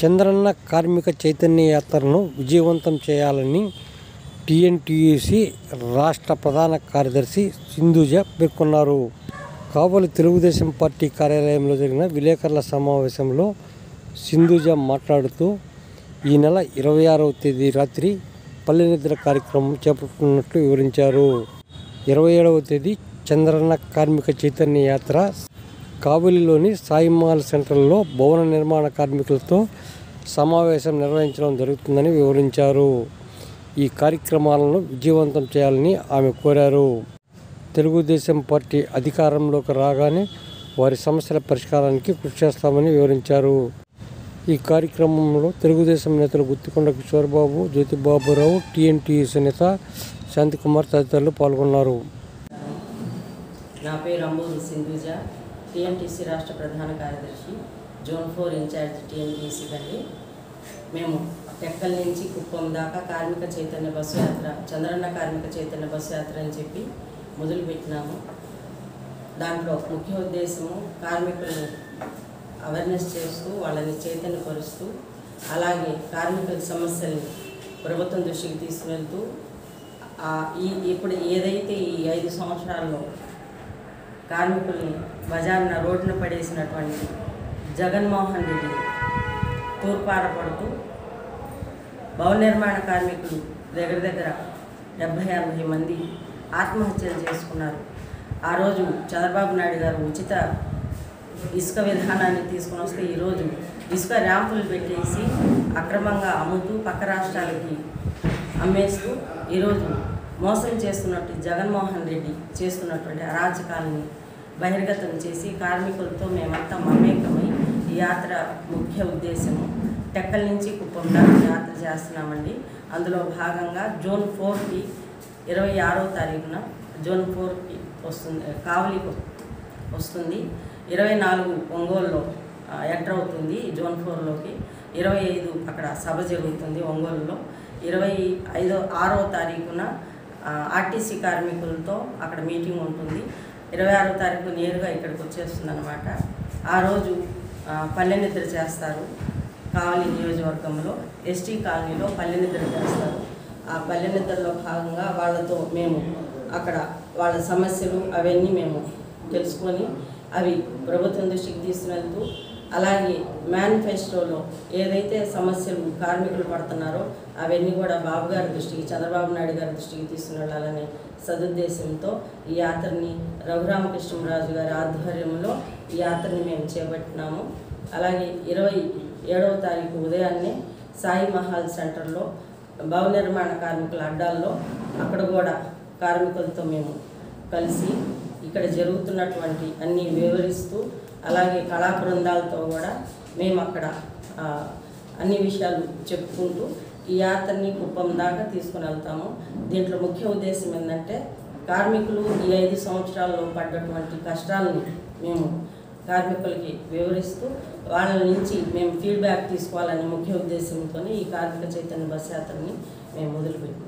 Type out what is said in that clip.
చంద్రన్న కార్మిక చైతన్య యాత్రను విజయవంతం చేయాలని టీఎన్టీయూసీ రాష్ట్ర ప్రధాన కార్యదర్శి సింధుజ పేర్కొన్నారు కావలి తెలుగుదేశం పార్టీ కార్యాలయంలో జరిగిన విలేకరుల సమావేశంలో సింధుజ మాట్లాడుతూ ఈ నెల ఇరవై ఆరవ తేదీ రాత్రి పల్లె నిద్ర కార్యక్రమం చేపట్టుకున్నట్లు వివరించారు ఇరవై ఏడవ తేదీ చంద్రన్న కార్మిక చైతన్య యాత్ర కావలిలోని సాయి మాల్ సెంటర్లో భవన నిర్మాణ కార్మికులతో సమావేశం నిర్వహించడం జరుగుతుందని వివరించారు ఈ కార్యక్రమాలను విజయవంతం చేయాలని ఆమె కోరారు తెలుగుదేశం పార్టీ అధికారంలోకి రాగానే వారి సమస్యల పరిష్కారానికి కృషి చేస్తామని వివరించారు ఈ కార్యక్రమంలో తెలుగుదేశం నేతలు గుత్తికొండ కిషోర్బాబు జ్యోతిబాబురావు టీఎన్టీయూసీ నేత శాంతికుమార్ తదితరులు పాల్గొన్నారు నా పేరు అంబూరు సింధుజ టీఎన్టీసీ రాష్ట్ర ప్రధాన కార్యదర్శి జోన్ ఫోర్ ఇన్ఛార్జ్ టీఎన్టీసీ అండి మేము టెక్కల్ నుంచి కుప్పం దాకా కార్మిక చైతన్య బస్సు యాత్ర చంద్రన్న కార్మిక చైతన్య బస్సు యాత్ర అని చెప్పి మొదలుపెట్టినాము దాంట్లో ముఖ్య ఉద్దేశము కార్మికులను అవేర్నెస్ చేస్తూ వాళ్ళని చైతన్యపరుస్తూ అలాగే కార్మికుల సమస్యల్ని ప్రభుత్వం దృష్టికి తీసుకువెళ్తూ ఆ ఈ ఇప్పుడు ఏదైతే ఈ ఐదు సంవత్సరాల్లో కార్మికుల్ని బజార్న రోడ్డున పడేసినటువంటి జగన్మోహన్ రెడ్డి తూర్పారపడుతూ భవన నిర్మాణ కార్మికులు దగ్గర దగ్గర డెబ్భై ఎనభై మంది ఆత్మహత్యలు చేసుకున్నారు ఆ రోజు చంద్రబాబు నాయుడు గారు ఉచిత ఇసుక విధానాన్ని తీసుకొని వస్తే ఈరోజు ఇసుక ర్యాంపులు పెట్టేసి అక్రమంగా అమ్ముతూ పక్క రాష్ట్రాలకి అమ్మేస్తూ ఈరోజు మోసం చేస్తున్నట్టు జగన్మోహన్ రెడ్డి చేస్తున్నటువంటి అరాచకాలని బహిర్గతం చేసి కార్మికులతో మేమంతా మమేకమై ఈ యాత్ర ముఖ్య ఉద్దేశము టెక్కల నుంచి కుప్పం దాకా యాత్ర చేస్తున్నామండి అందులో భాగంగా జోన్ ఫోర్కి ఇరవై ఆరో తారీఖున జోన్ ఫోర్కి వస్తుంది కావలికి వస్తుంది ఇరవై నాలుగు ఒంగోలులో ఆ, ఎంటర్ అవుతుంది జోన్ ఫోర్లోకి ఇరవై ఐదు అక్కడ సభ జరుగుతుంది ఒంగోలులో ఇరవై ఐదో ఆరో తారీఖున ఆ, ఆర్టీసీ కార్మికులతో అక్కడ మీటింగ్ ఉంటుంది ఇరవై ఆరో తారీఖు నేరుగా ఇక్కడికి వచ్చేస్తుంది అనమాట ఆ రోజు ఆ, పల్లె నిద్ర చేస్తారు కావలి నియోజకవర్గంలో ఎస్టీ కాలనీలో పల్లె నిద్ర చేస్తారు ఆ పల్లె నిద్రలో భాగంగా వాళ్ళతో మేము అక్కడ వాళ్ళ సమస్యలు అవన్నీ మేము తెలుసుకొని అవి ప్రభుత్వం దృష్టికి తీసుకువెళ్తూ అలాగే మేనిఫెస్టోలో ఏదైతే సమస్యలు కార్మికులు పడుతున్నారో అవన్నీ కూడా బాబు గారి దృష్టికి చంద్రబాబు నాయుడు గారి దృష్టికి తీసుకుని వెళ్ళాలనే సదుద్దేశంతో ఈ యాత్రని రఘురామకృష్ణరాజు గారి ఆధ్వర్యంలో ఈ యాత్రని మేము చేపట్టినాము అలాగే ఇరవై ఏడవ తారీఖు ఉదయాన్నే సాయి మహల్ సెంటర్లో భవన నిర్మాణ కార్మికుల అడ్డాల్లో అక్కడ కూడా కార్మికులతో మేము కలిసి ఇక్కడ జరుగుతున్నటువంటి అన్ని వివరిస్తూ అలాగే కళా బృందాలతో కూడా మేము అక్కడ ఆ, అన్ని విషయాలు చెప్పుకుంటూ ఈ యాత్రని కుప్పం దాకా తీసుకుని వెళ్తాము దీంట్లో ముఖ్య ఉద్దేశం ఏంటంటే కార్మికులు ఈ ఐదు సంవత్సరాల్లో పడ్డటువంటి కష్టాలని మేము కార్మికులకి వివరిస్తూ వాళ్ళ నుంచి మేము ఫీడ్బ్యాక్ తీసుకోవాలనే ముఖ్య ఉద్దేశంతో ఈ కార్మిక చైతన్య బస్ యాత్రని మేము మొదలుపెట్టాం